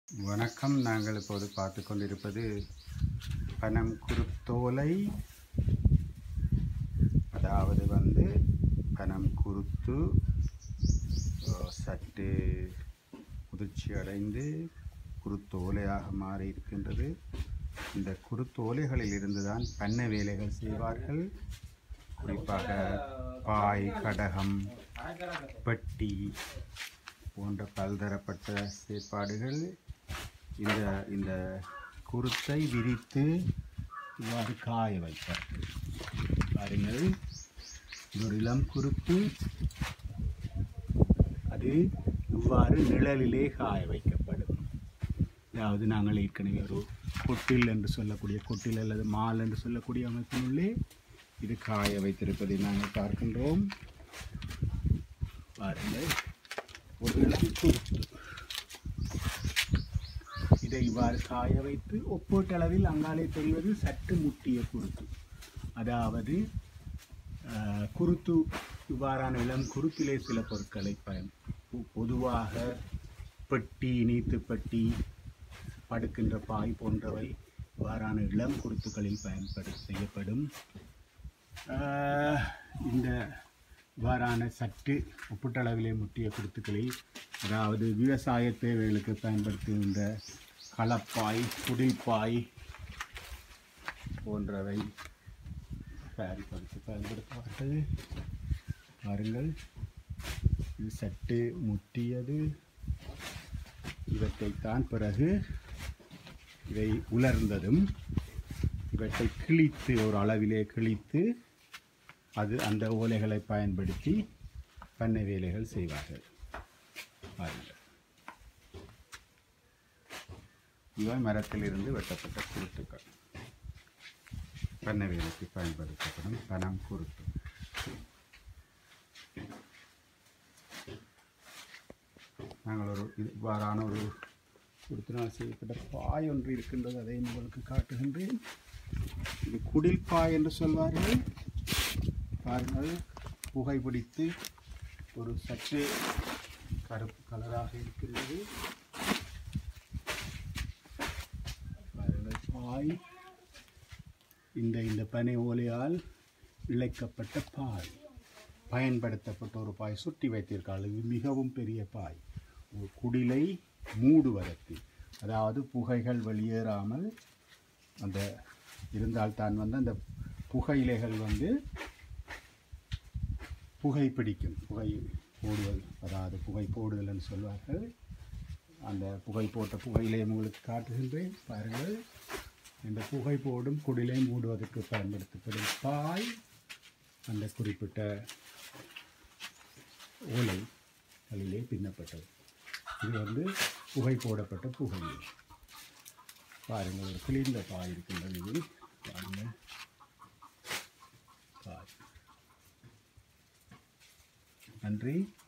வணக்கம் நாங்கள் இப்போது பார்த்து கொண்டிருப்பது பனம் குருத்தோலை அதாவது வந்து பனம் குருத்து அஹ், சற்று முதிர்ச்சி அடைந்து குருத்தோலையாக மாறி இருக்கின்றது இந்த குருத்தோலைகளில் இருந்து தான் பண்ணை வேலைகள் செய்வார்கள் குறிப்பாக பாய் கடகம் பெட்டி போன்ற பல்தரப்பட்ட செயற்பாடுகள் இந்த இந்த குருத்தை விரித்து இவ்வாறு காய வைப்பார்கள் பாருங்கள் இது ஒரு இளம் குருத்து அது இவ்வாறு நிழலிலே காய வைக்கப்படும் அதாவது நாங்கள் ஏற்கனவே ஒரு கொட்டில் என்று சொல்லக்கூடிய கொட்டில் அல்லது மால் என்று சொல்லக்கூடிய அமைப்பினுள்ளே இது காய வைத்திருப்பதை நாங்கள் பார்க்கின்றோம் பாருங்கள் ஒரு இளம் குருத்து இதை இவ்வாறு காய வைத்து ஒப்பீட்டளவில் அங்காலே தெரிவது சற்று முட்டிய குருத்து அதாவது ஆஹ், குருத்து இவ்வாறான இளம் குருத்திலே சில பொருட்களை பயன் பொ- பொதுவாக பெட்டி நீத்து பெட்டி படுக்கின்ற பாய் போன்றவை இவ்வாறான இளம் குருத்துக்களில் பயன்படு செய்யப்படும் ஆஹ், இந்த இவ்வாறான சற்று ஒப்பீட்டளவிலே முட்டிய குருத்துக்களில் அதாவது விவசாய தேவைகளுக்கு பயன்படுத்துகின்ற களப்பாய் குடில்பாய் போன்றவை தயாரிப்பதற்கு பயன்படுத்துவார்கள் பாருங்கள் இது சற்று முட்டியது இவற்றைத்தான் பிறகு இதை உலர்ந்ததும் இவற்றை கிழித்து ஒரு அளவிலே கிழித்து அது அந்த ஓலைகளை பயன்படுத்தி பண்ணை வேலைகள் செய்வார்கள் பாருங்கள் இவை மரத்திலிருந்து வெட்டப்பட்ட குருத்துக்கள் பண்ணை வேலைக்கு பயன்படுத்தப்படும் பனம் குருத்து நாங்கள் ஒரு இவ்வாறான ஒரு குருத்தினால் செய்யப்பட்ட பாய் ஒன்று இருக்கின்றது அதை உங்களுக்கு காட்டுகின்றேன் இது குடில் பாய் என்று சொல்வார்கள் பாருங்கள் புகைப்பிடித்து ஒரு சற்று கருப்பு கலராக இருக்கின்றது பாருங்கள் பாய் இந்த இந்த பனை ஓலையால் இழைக்கப்பட்ட பாய் பயன்படுத்தப்பட்ட ஒரு பாய் சுட்டி வைத்திருக்காள் இது மிகவும் பெரிய பாய் ஒரு குடிலை மூடுவதற்கு அதாவது புகைகள் வெளியேறாமல் அந்த இருந்தால் தான் வந்து அந்த புகையிலைகள் வந்து புகை பிடிக்கும் புகை போடுதல் அதாவது புகை போடுதல்னு சொல்வார்கள் அந்த புகை போட்ட புகையிலை உங்களுக்கு காட்டுகின்றேன் பாருங்கள் இந்த புகை போடும் குடிலை மூடுவதற்கு பயன்படுத்தப்படும் பாய் அந்த குறிப்பிட்ட ஓலை அதிலே பின்னப்பட்டது இது வந்து புகை போடப்பட்ட புகை பாருங்கள் ஒரு கிழிந்த பாய் இருக்கின்றது இது பாருங்கள் பாய் நன்றி